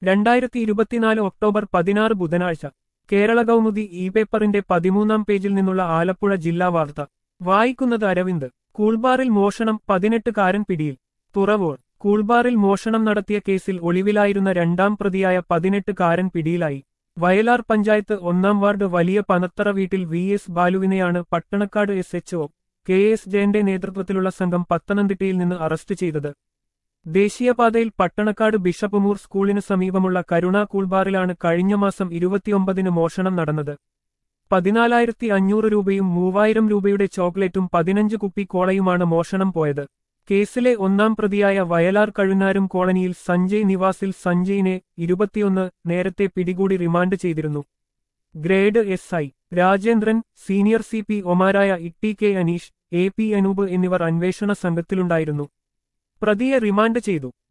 രണ്ടായിരത്തി ഇരുപത്തിനാല് ഒക്ടോബർ പതിനാറ് ബുധനാഴ്ച കേരള കൗമുദി ഇ പേപ്പറിന്റെ പതിമൂന്നാം പേജിൽ നിന്നുള്ള ആലപ്പുഴ ജില്ലാ വാർത്ത വായിക്കുന്നത് അരവിന്ദ് കൂൾബാറിൽ മോഷണം പതിനെട്ടുകാരൻ പിടിയിൽ തുറവോൾ കൂൾബാറിൽ മോഷണം നടത്തിയ കേസിൽ ഒളിവിലായിരുന്ന രണ്ടാം പ്രതിയായ പതിനെട്ടുകാരൻ പിടിയിലായി വയലാർ പഞ്ചായത്ത് ഒന്നാം വാർഡ് വലിയ പനത്തറ വീട്ടിൽ വി എസ് ബാലുവിനെയാണ് Pattanakkad S H O K S ജയന്റെ നേതൃത്വത്തിലുള്ള സംഘം പത്തനംതിട്ടയിൽ നിന്ന് അറസ്റ്റ് ചെയ്തത് ദേശീയപാതയിൽ പട്ടണക്കാട് ബിഷപ്പുമൂർ സ്കൂളിന് സമീപമുള്ള കരുണ കൂൾബാറിലാണ് കഴിഞ്ഞ മാസം ഇരുപത്തിയൊമ്പതിന് മോഷണം നടന്നത് പതിനാലായിരത്തി അഞ്ഞൂറ് രൂപയും മൂവായിരം രൂപയുടെ ചോക്ലേറ്റും പതിനഞ്ച് കുപ്പി കോളയുമാണ് മോഷണം പോയത് കേസിലെ ഒന്നാം പ്രതിയായ വയലാർ കഴുനാരും കോളനിയിൽ സഞ്ജയ് നിവാസിൽ സഞ്ജയിനെ ഇരുപത്തിയൊന്ന് നേരത്തെ പിടികൂടി റിമാൻഡ് ചെയ്തിരുന്നു grade S I Rajendran senior C P ഒമാരായ Itty K Aneesh A P Anoop എന്നിവർ അന്വേഷണ സംഘത്തിലുണ്ടായിരുന്നു പ്രതിയെ റിമാൻഡ് ചെയ്തു